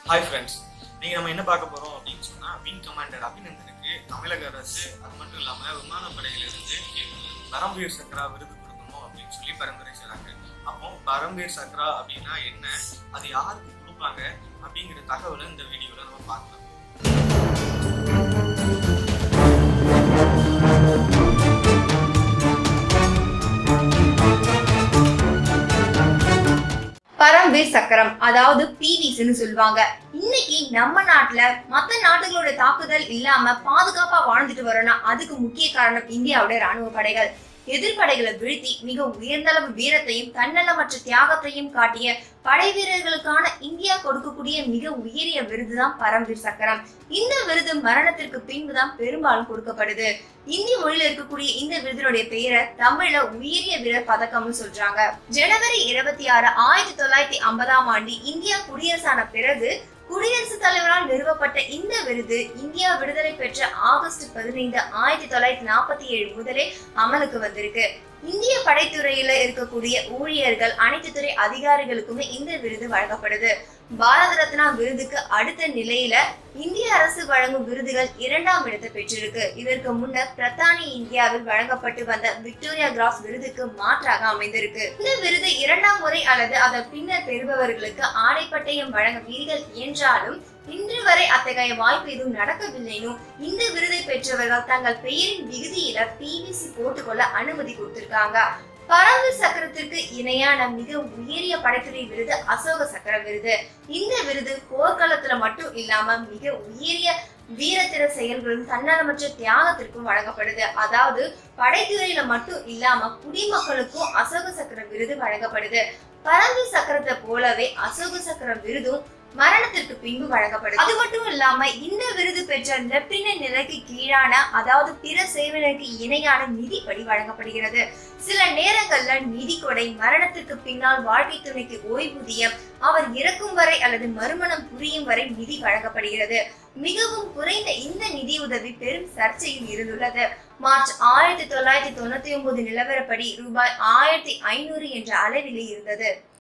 hi friends நீங்க நம்ம என்ன பார்க்க போறோம் அப்படின்னு சொன்னா விங் கமாண்டர் அபிநந்தனுக்கு தமிழக அரசு அது மட்டும் இல்லாம விமானப்படையிலிருந்து பரம்பீர் சக்ரா விருது கொடுக்கணும் அப்படின்னு சொல்லி பரிந்துரை செய்றாங்க அப்போ பரம்பீர் சக்ரா அப்படின்னா என்ன அது யாருக்கு கொடுப்பாங்க அப்படிங்கிற தகவலை இந்த வீடியோல நம்ம பார்க்கலாம் பரம்வீர் சக்கரம் அதாவது பிவிஸ்னு சொல்லுவாங்க இன்னைக்கு நம்ம நாட்டுல மத்த நாடுகளோட தாக்குதல் இல்லாம பாதுகாப்பா வாழ்ந்துட்டு வரோம்னா அதுக்கு முக்கிய காரணம் இந்தியாவோட ராணுவ படைகள் எதிர்ப்படைகளை வீழ்த்தி மிக உயர்ந்த அளவு வீரத்தையும் தன்னலமற்ற தியாகத்தையும் காட்டிய படை வீரர்களுக்கான இந்தியா கொடுக்கக்கூடிய மிக உயரிய விருதுதான் பரம்வீர் சக்கரம் இந்த விருது மரணத்திற்கு பின்புதான் பெரும்பாலும் கொடுக்கப்படுது இந்தி மொழியில இருக்கக்கூடிய இந்த விருதினுடைய பெயரை தமிழ்ல உயரிய வீரர் பதக்கம்னு சொல்றாங்க ஜனவரி இருபத்தி ஆறு ஆயிரத்தி தொள்ளாயிரத்தி ஐம்பதாம் ஆண்டு இந்தியா குடியரசான பிறகு குடியரசுத் தலைவரால் நிறுவப்பட்ட இந்த விருது இந்தியா விடுதலை பெற்ற ஆகஸ்ட் பதினைந்து ஆயிரத்தி தொள்ளாயிரத்தி நாற்பத்தி ஏழு முதலே அமலுக்கு வந்திருக்கு இந்திய படைத்துறையில இருக்கக்கூடிய ஊழியர்கள் அனைத்து துறை அதிகாரிகளுக்குமே இந்த விருது வழங்கப்படுது பாரத ரத்னா விருதுக்கு அடுத்த நிலையில இந்திய அரசு வழங்கும் விருதுகள் இரண்டாம் இடத்தை பெற்றிருக்கு இதற்கு முன்னர் பிரதானி இந்தியாவில் வழங்கப்பட்டு வந்த விக்டோரியா கிராஸ் விருதுக்கு மாற்றாக அமைந்திருக்கு இந்த விருது இரண்டாம் முறை அல்லது அதன் பின்னர் பெறுபவர்களுக்கு ஆடைப்பட்டயம் வழங்க விதிகள் என்றாலும் இன்று வரை அத்தகைய வாய்ப்பு எதுவும் நடக்கவில்லைனும் இந்த விருதை பெற்றவர்கள் தங்கள் பெயரின் விகுதியில பிவிசி போட்டுக்கொள்ள அனுமதி கொடுத்திருக்காங்க பரம்பு சக்கரத்திற்கு இணையான மிக உயரிய படைத்துறை விருது அசோக சக்கர விருது இந்த விருது போர்க்களத்துல மட்டும் இல்லாம மிக உயரிய வீரத்திர செயல்களும் தன்னலமற்ற தியாகத்திற்கும் வழங்கப்படுது அதாவது படைத்துறையில மட்டும் இல்லாம குடிமக்களுக்கும் அசோக சக்கர விருது வழங்கப்படுது பரம்பு சக்கரத்தை போலவே அசோக சக்கர விருதும் மரணத்திற்கு பின்பு வழங்கப்படுது அது மட்டும் இல்லாம இந்த விருது பெற்ற லெப்டினன்ட் நிலைக்கு கீழான அதாவது பிற சேவனருக்கு இணையான நிதிப்படி வழங்கப்படுகிறது சில நேரங்கள்ல நிதி கொடை மரணத்திற்கு பின்னால் வாழ்க்கை துணைக்கு ஓய்வூதியம் அவர் இறக்கும் வரை அல்லது மறுமணம் புரியும் வரை நிதி வழங்கப்படுகிறது மிகவும் குறைந்த இந்த நிதி உதவி பெரும் சர்ச்சையில் இருந்துள்ளது மார்ச் ஆயிரத்தி தொள்ளாயிரத்தி தொண்ணூத்தி ஒன்பது நிலவரப்படி ரூபாய் ஆயிரத்தி ஐநூறு என்ற அளவிலே இருந்தது